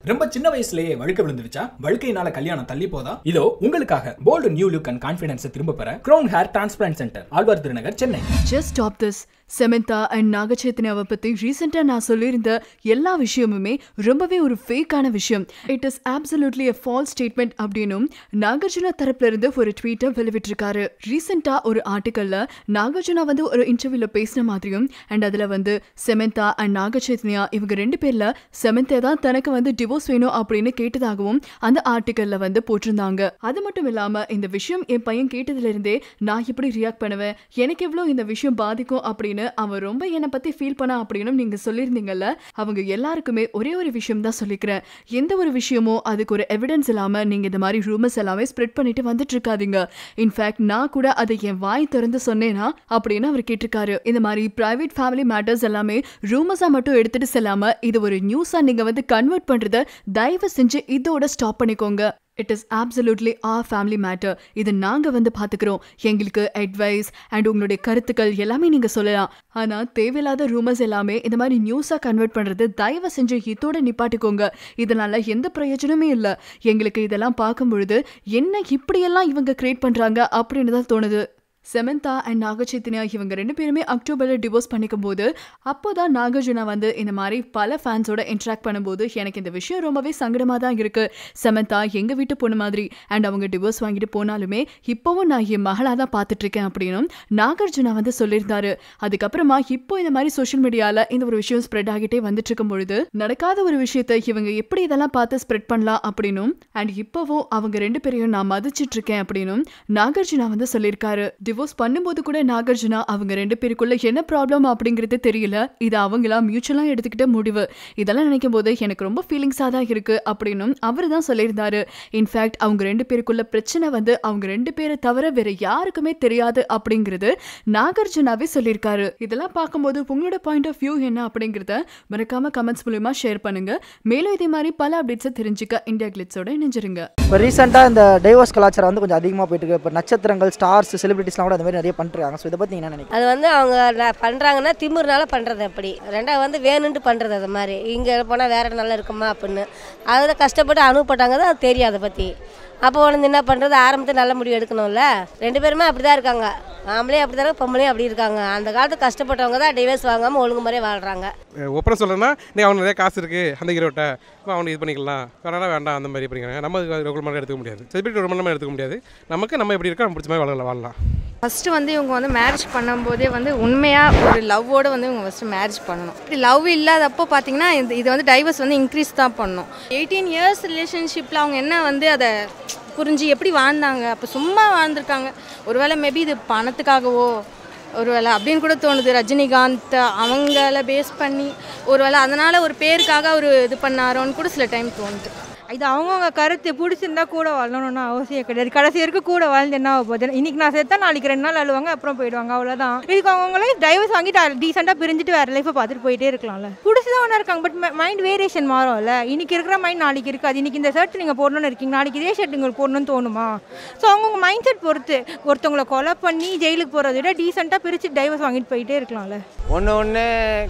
ரொம்ப சின்ன வயசுலயே வழுக்க விழுந்துருச்சா வழுக்கையினால கல்யாணம் தள்ளி போதா இதோ உங்களுக்காக bold new look and confidence திரும்ப பெற crown hair transplant centre Alwar Thirunagar Chennai just stop this Samantha and நாகச்சேத்தனாவை பத்தி ரீசெண்டாக நான் சொல்லியிருந்த எல்லா விஷயமுமே ரொம்பவே ஒரு ஃபேக்கான விஷயம் it is absolutely a false statement அப்படின்னும் நாகார்ஜுனா தரப்புல இருந்து ஒரு ட்வீட்டை வெளிவிட்டிருக்காரு ரீசெண்டா ஒரு ஆர்டிக்கல்ல நாகார்ஜுனா வந்து ஒரு இன்டர்வியூல பேசின மாதிரியும் அண்ட் அதுல வந்து செமந்தா அண்ட் நாகச்சேத்தனியா இவங்க ரெண்டு பேர்ல செமந்தா தான் தனக்கு வந்து டிவோர்ஸ் வேணும் அப்படின்னு கேட்டதாகவும் அந்த ஆர்டிக்கல்ல வந்து போட்டிருந்தாங்க அது மட்டும் இல்லாம இந்த விஷயம் என் பையன் கேட்டதுல இருந்தே நான் எப்படி ரியாக்ட் பண்ணுவேன் எனக்கு எவ்வளவு இந்த விஷயம் பாதிக்கும் அப்படின்னு அவன் ரொம்ப என்னை பத்தி ஃபீல் பண்ணா அப்படின்னு நீங்க சொல்லியிருந்தீங்கல்ல அவங்க எல்லாருக்குமே ஒரே ஒரு விஷயம் தான் சொல்லிக்கிறேன் எந்த ஒரு விஷயமும் அதுக்கு ஒரு எவிடன்ஸ் இல்லாம நீங்க இந்த மாதிரி ரூமர்ஸ் எல்லாமே ஸ்ப்ரெட் பண்ணிட்டு வந்துட்டு இருக்காதீங்க இன்ஃபேக்ட் நான் கூட அதை என் வாய் திறந்து சொன்னேனா அப்படின்னு அவர் கேட்டிருக்காரு இந்த மாதிரி பிரைவேட் ஃபேமிலி மேட்டர்ஸ் எல்லாமே ரூமர்ஸா மட்டும் எடுத்துட்டு செல்லாம இது ஒரு நியூஸா நீங்க வந்து கன்வெர்ட் பண்றத தயவு செஞ்சு இதோட ஸ்டாப் பண்ணிக்கோங்க it is absolutely our family matter இது நாங்க வந்து பாத்துக்கிறோம் எங்களுக்கு அட்வைஸ் அண்ட் உங்களுடைய கருத்துக்கள் எல்லாமே நீங்க சொல்லலாம் ஆனா தேவையில்லாத ரூமர்ஸ் எல்லாமே இந்த மாதிரி நியூஸா கன்வெர்ட் பண்றது தயவு செஞ்சு இதோட நிப்பாட்டிக்கோங்க இதனால எந்த பிரயோஜனமே இல்லை எங்களுக்கு இதெல்லாம் பார்க்கும் பொழுது என்ன இப்படியெல்லாம் இவங்க கிரியேட் பண்றாங்க அப்படின்னு தான் தோணுது செமந்தா அண்ட் நாகச்சைத்தன்யா இவங்க ரெண்டு பேருமே அக்டோபர்ல டிவோர்ஸ் பண்ணிக்கும் போது அப்போதான் நாகார்ஜுனா வந்து இந்த மாதிரி பல ஃபேன்ஸோட இன்ட்ராக்ட் பண்ணும்போது எனக்கு இந்த விஷயம் ரொம்பவே சங்கடமா தான் இருக்கு செமந்தா எங்க வீட்டு பொண்ணு மாதிரி அண்ட் அவங்க டிவோர்ஸ் வாங்கிட்டு போனாலுமே இப்போவும் நான் என் மகளா தான் பார்த்துட்டு இருக்கேன் அப்படின்னும் நாகார்ஜுனா வந்து சொல்லியிருந்தாரு அதுக்கப்புறமா இப்போ இந்த மாதிரி சோஷியல் மீடியால இந்த ஒரு விஷயம் ஸ்ப்ரெட் ஆகிட்டே வந்துட்டு இருக்கும் பொழுது நடக்காத ஒரு விஷயத்தை இவங்க எப்படி இதெல்லாம் பார்த்து ஸ்ப்ரெட் பண்ணலாம் அப்படின்னும் அண்ட் இப்போவும் அவங்க ரெண்டு பேரையும் நான் மதிச்சிட்டு இருக்கேன் அப்படின்னும் நாகார்ஜுனா வந்து சொல்லியிருக்காரு டிவோர்ஸ் பண்ணும்போது கூட நாகார்ஜுனா அவங்க ரெண்டு பேருக்குள்ள என்ன ப்ராப்ளம் அப்படிங்கிறது தெரியல இது அவங்களா மியூச்சுவலா எடுத்துக்கிட்ட முடிவு இதெல்லாம் நினைக்கும் போது எனக்கு ரொம்ப ஃபீலிங்ஸாக தான் இருக்கு அப்படின்னும் அவர் தான் சொல்லியிருந்தாரு இன்ஃபேக்ட் அவங்க ரெண்டு பேருக்குள்ள பிரச்சனை வந்து அவங்க ரெண்டு பேரை தவிர வேற யாருக்குமே தெரியாது அப்படிங்கிறது நாகார்ஜுனாவே சொல்லியிருக்காரு இதெல்லாம் பார்க்கும்போது உங்களோட பாயிண்ட் ஆஃப் வியூ என்ன அப்படிங்கிறத மறக்காம கமெண்ட்ஸ் மூலியமா ஷேர் பண்ணுங்க மேலும் இதே மாதிரி பல அப்டேட்ஸை தெரிஞ்சுக்க இந்தியா கிளிட்ஸோட இணைஞ்சிருங்க இப்போ ரீசெண்டாக இந்த டைவர்ஸ் கலாச்சாரம் வந்து கொஞ்சம் அதிகமாக போயிட்டு இருக்கு இப்போ நட்சத்திரங்கள் ஸ்டார்ஸ் செலிபிரிட்டிஸ்லாம் கூட அந்த மாதிரி நிறைய பண்ணிருக்காங்க ஸோ இதை பற்றி என்ன நினைக்கிறீங்க அது வந்து அவங்க ந- பண்றாங்கன்னா திமிர்னால பண்றது அப்படி ரெண்டாவது வந்து வேணுன்ட்டு பண்றது அது மாதிரி இங்கே போனால் வேற நல்லா இருக்குமா அப்படின்னு அதில் கஷ்டப்பட்டு அனுப்பப்பட்டாங்க தான் அது தெரியும் அதை பற்றி அப்போ வந்து என்ன பண்ணுறது ஆரம்பத்தில் நல்ல முடிவு எடுக்கணும்ல ரெண்டு பேருமே அப்படி தான் இருக்காங்க ஆம்பளையும் அப்படி தானே பொம்பளையும் அப்படி இருக்காங்க அந்த காலத்து கஷ்டப்பட்டவங்க தான் டிவைஸ் வாங்காமல் ஒழுங்கு முறையாக வாழ்கிறாங்க ஒப்பனை சொல்கிறேன்னா நீ அவனுக்கு நிறைய காசு இருக்குது அந்த ஹீரோட்ட இப்போ அவனுக்கு இது பண்ணிக்கலாம் வேணா வேண்டாம் அந்த மாதிரி பண்ணிக்கிறாங்க நம்ம ரெகுலர் மாதிரி எடுத்துக்க முடியாது செலிபிரிட்டி ரொம்ப நம்ம எடுத்துக்க முடியாது நமக்கு நம்ம எப்படி இருக்கோ நம்ம பிடிச்ச மாதிரி வாழலாம் வாழலாம் ஃபஸ்ட்டு வந்து இவங்க வந்து மேரேஜ் பண்ணும்போதே வந்து உண்மையாக ஒரு லவ்வோட வந்து இவங்க ஃபஸ்ட்டு மேரேஜ் பண்ணணும் இப்படி லவ் இல்லாதப்போ பார்த்தீங்கன்னா இது இது வந்து டைவர்ஸ் வந்து இன்க்ரீஸ் தான் பண்ணும் எயிட்டீன் இயர்ஸ் ரிலேஷன்ஷிப்பில் அவங்க என்ன வந்து அதை புரிஞ்சு எப்படி வாழ்ந்தாங்க அப்போ சும்மா வாழ்ந்திருக்காங்க ஒருவேளை மேபி இது பணத்துக்காகவோ ஒருவேளை அப்படின்னு கூட தோணுது ரஜினிகாந்த் அவங்கள பேஸ் பண்ணி ஒருவேளை அதனால் ஒரு பேருக்காக ஒரு இது பண்ணாரோன்னு கூட சில டைம் தோணுது இது அவங்கவுங்க கருத்து பிடிச்சிருந்தா கூட வாழணும்னு அவசியம் கிடையாது கடைசி வரைக்கும் கூட வாழ்ந்து என்ன ஆக போகுது இன்னைக்கு நான் செத்தா நாளைக்கு ரெண்டு நாள் அழுவாங்க அப்புறம் போயிடுவாங்க அவ்வளோதான் இதுக்கு அவங்களே டைவர்ஸ் வாங்கிட்டு டீசெண்டாக பிரிஞ்சுட்டு வேற லைஃப்பை பார்த்துட்டு போயிட்டே இருக்கலாம்ல பிடிச்சதான் ஒன்றா இருக்காங்க பட் மைண்ட் வேரியேஷன் மாறும்ல இன்னைக்கு இருக்கிற மைண்ட் நாளைக்கு இருக்காது இன்னைக்கு இந்த ஷர்ட் நீங்கள் போடணும்னு இருக்கீங்க நாளைக்கு இதே ஷர்ட் உங்களுக்கு போடணும்னு தோணுமா ஸோ அவங்கவுங்க மைண்ட் செட் பொறுத்து ஒருத்தவங்களை கொலை பண்ணி ஜெயிலுக்கு போகிறத விட டீசெண்டாக பிரித்து டைவர்ஸ் வாங்கிட்டு போயிட்டே இருக்கலாம்ல ஒன்று ஒன்று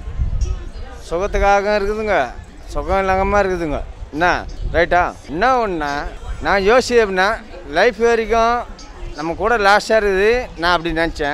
சுகத்துக்காக இருக்குதுங்க சுகம் இல்லாமல் இருக்குதுங்க என்ன ரைட்டா என்ன ஒன்றா நான் யோசிச்சது எப்படின்னா லைஃப் வரைக்கும் நம்ம கூட லாஸ்ட்டாக இருக்குது நான் அப்படி நினச்சேன்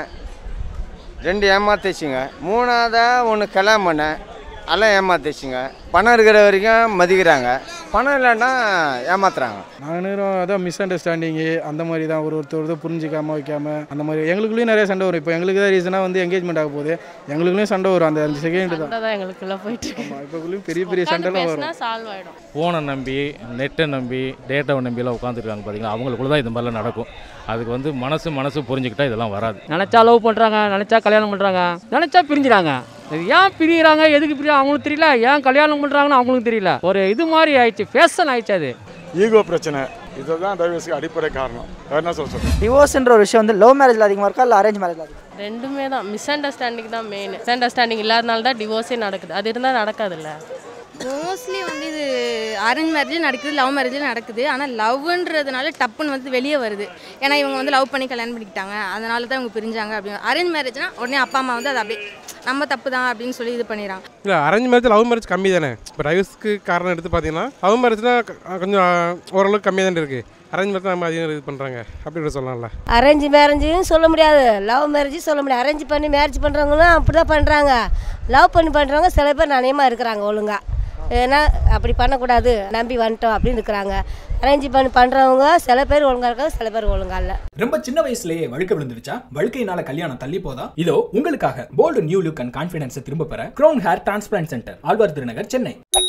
ரெண்டு ஏமாத்திச்சுங்க மூணாவதாக ஒன்று கல்யாணம் பண்ணேன் எல்லாம் ஏமாத்திச்சுங்க பணம் இருக்கிற வரைக்கும் மதிக்கிறாங்க பணம் இல்லைன்னா ஏமாத்துறாங்க நானும் அதான் மிஸ் அண்டர்ஸ்டாண்டிங்கு அந்த மாதிரி தான் ஒரு ஒருத்தர் ஒருத்தர் புரிஞ்சிக்காம வைக்காம அந்த மாதிரி எங்களுக்குள்ளேயும் நிறைய சண்டை வரும் இப்போ எங்களுக்கு தான் ரீசனாக வந்து என்கேஜ்மெண்ட் ஆக போகுது எங்களுக்குள்ளேயும் சண்டை வரும் அந்த அஞ்சு செகண்ட் தான் தான் எங்களுக்குள்ள போயிட்டு இருக்கு. ஆமாம் இப்போக்குள்ளேயும் பெரிய பெரிய உட்கார்ந்து சண்டைலாம் பேசினா வரும் சால்வ் ஆயிடும் ஃபோனை நம்பி நெட்டை நம்பி டேட்டாவை நம்பிலாம் உட்காந்துருக்காங்க பார்த்தீங்களா அவங்களுக்குள்ள தான் இந்த மாதிரிலாம் நடக்கும் அதுக்கு வந்து மனசு மனசு புரிஞ்சுக்கிட்டா இதெல்லாம் வராது நினச்சா லவ் பண்ணுறாங்க நினச்சா கல்யாணம் பண்ணுறாங்க நினச்சா பிரிஞ்சுறாங்க இது ஏன் பிரிகிறாங்க எதுக்கு பிரிய அவங்களுக்கு தெரியல ஏன் கல்யாணம் பண்ணுறாங்கன்னு அவங்களுக்கு தெரியல ஒரு இது மாதிரி ஆயிடுச்சு ஃபேஷன் ஆயிடுச்சு அது ஈகோ பிரச்சனை இதுதான் டைவர்ஸுக்கு அடிப்படை காரணம் வேற என்ன சொல்ல சொல்றேன் டிவோர்ஸ்ன்ற ஒரு விஷயம் வந்து லவ் மேரேஜில் அதிகமாக இருக்கா இல்லை அரேஞ்ச் மேரேஜில் அதிகமாக ரெண்டுமே தான் மிஸ் அண்டர்ஸ்டாண்டிங் தான் மெயின் மிஸ் அண்டர்ஸ்டாண்டிங் இல்லாதனால தான் டிவோர்ஸே நடக்குது அது இருந்தால் நடக்காதுல்ல மோஸ்ட்லி வந்து இது அரேஞ்ச் மேரேஜும் நடக்குது லவ் மேரேஜும் நடக்குது ஆனால் லவ்ன்றதுனால டப்புன்னு வந்து வெளியே வருது ஏன்னா இவங்க வந்து லவ் பண்ணி கல்யாணம் பண்ணிக்கிட்டாங்க அதனால தான் இவங்க பிரிஞ்சாங்க அப்படின்னு அரேஞ்ச் மேரேஜ்னா உடனே அப்பா அம்மா வந்து அது அப்படியே நம்ம தப்பு தான் அப்படின்னு சொல்லி இது பண்ணிடுறாங்க இல்லை அரேஞ்ச் மேரேஜ் லவ் மேரேஜ் கம்மி தானே இப்போ டைவர்ஸ்க்கு காரணம் எடுத்து பார்த்தீங்கன்னா லவ் மேரேஜ்னா கொஞ்சம் ஓரளவுக்கு கம்மியாக தானே இருக்குது அரேஞ்ச் மேரேஜ் நம்ம அதிகம் இது பண்ணுறாங்க அப்படி கூட சொல்லலாம்ல அரேஞ்ச் மேரேஜையும் சொல்ல முடியாது லவ் மேரேஜும் சொல்ல முடியாது அரேஞ்ச் பண்ணி மேரேஜ் பண்ணுறவங்களும் அப்படி தான் பண்ணுறாங்க லவ் பண்ணி பண்ணுறவங்க சில பேர் நனையமாக இருக்கிறாங்க ஒழுங்கா ஏன்னா அப்படி பண்ணக்கூடாது நம்பி வந்துட்டோம் அப்படின்னு இருக்கிறாங்க அரேஞ்ச் பண்ணி பண்ணுறவங்க சில பேர் ஒழுங்கா இருக்காங்க சில பேர் ஒழுங்கா இல்லை ரொம்ப சின்ன வயசுலயே வழுக்க விழுந்துருச்சா வழுக்கையினால கல்யாணம் தள்ளி போதா இதோ உங்களுக்காக போல்டு நியூ லுக் அண்ட் கான்ஃபிடன்ஸை திரும்ப பெற crown hair transplant centre Alwar Thirunagar Chennai